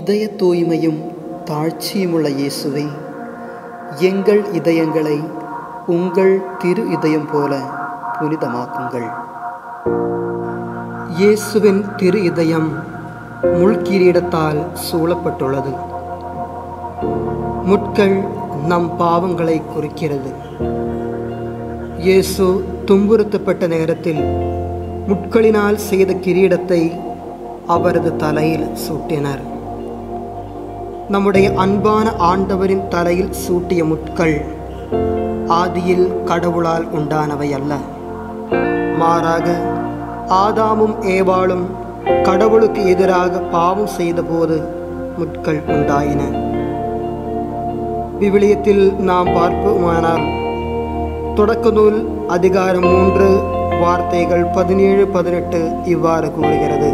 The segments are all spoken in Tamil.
இதய தூய்மையும் தாழ்ச்சியுமுள்ள இயேசுவே எங்கள் இதயங்களை உங்கள் திரு இதயம் போல புனிதமாக்குங்கள் இயேசுவின் திரு இதயம் முள்கிரீடத்தால் சூழப்பட்டுள்ளது முட்கள் நம் பாவங்களை குறிக்கிறது இயேசு துன்புறுத்தப்பட்ட நேரத்தில் முட்களினால் செய்த கிரீடத்தை அவரது தலையில் சூட்டினர் நம்முடைய அன்பான ஆண்டவரின் தலையில் சூட்டிய முட்கள் ஆதியில் கடவுளால் உண்டானவை அல்ல மாறாக ஆதாமும் ஏவாளும் கடவுளுக்கு எதிராக பாவம் செய்தபோது முட்கள் உண்டாயின விவிலியத்தில் நாம் பார்ப்போமானால் தொடக்க நூல் அதிகாரம் மூன்று வார்த்தைகள் பதினேழு பதினெட்டு இவ்வாறு கூறுகிறது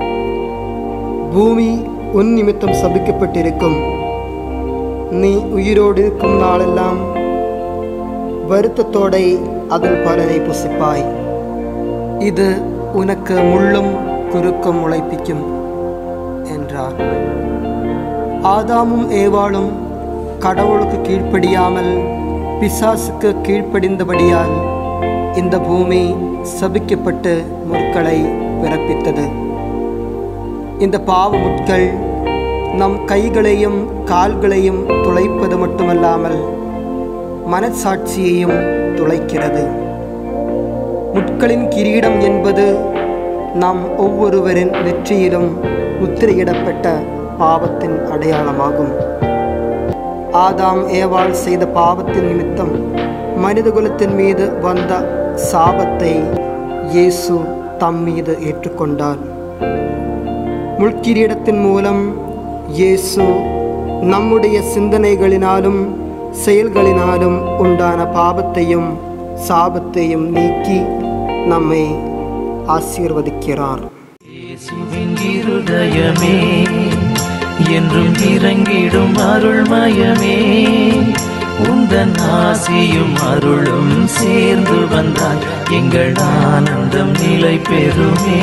பூமி உன் நிமித்தம் சபிக்கப்பட்டிருக்கும் நீ உயிரோடு இருக்கும் நாளெல்லாம் வருத்தத்தோடை அதன் பலனை புசிப்பாய் இது உனக்கு முள்ளும் குறுக்கும் முளைப்பிக்கும் என்றார் ஆதாமும் ஏவாளும் கடவுளுக்கு கீழ்ப்படியாமல் பிசாசுக்கு கீழ்ப்படிந்தபடியால் இந்த பூமி சபிக்கப்பட்டு முற்களை பிறப்பித்தது இந்த பாவ முட்கள் நம் கைகளையும் கால்களையும் துளைப்பது மட்டுமல்லாமல் மனசாட்சியையும் துளைக்கிறது முட்களின் கிரீடம் என்பது நம் ஒவ்வொருவரின் வெற்றியிலும் முத்திரையிடப்பட்ட பாவத்தின் அடையாளமாகும் ஆதாம் ஏவாள் செய்த பாவத்தின் நிமித்தம் மனிதகுலத்தின் மீது வந்த சாபத்தை இயேசு தம் மீது ஏற்றுக்கொண்டார் முள்கிரீடத்தின் மூலம் இயேசு நம்முடைய சிந்தனைகளினாலும் செயல்களினாலும் உண்டான பாவத்தையும் சாபத்தையும் நீக்கி நம்மை ஆசீர்வதிக்கிறார் இயேசுவின் இருதயமே என்றும் இறங்கிடும் அருள்மயமே உந்தன் ஆசியும் அருளும் சேர்ந்து வந்தால் எங்கள் ஆனந்தம் நிலை பெறுமே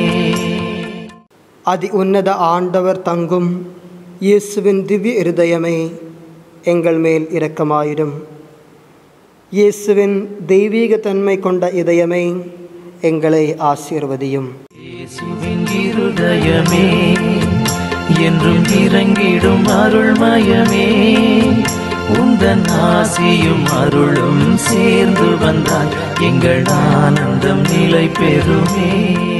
அதி உன்னத ஆண்டவர் தங்கும் இயேசுவின் திவ்ய இருதயமே எங்கள் மேல் இரக்கமாயிரும் இயேசுவின் தெய்வீக தன்மை கொண்ட இதயமே எங்களை ஆசீர்வதியும் இயேசுவின் இருதயமே என்றும் இறங்கிடும் அருள்மயமே உந்தன் ஆசியும் அருளும் சேர்ந்து வந்தால் எங்கள் ஆனந்தம் நிலை பெறுமே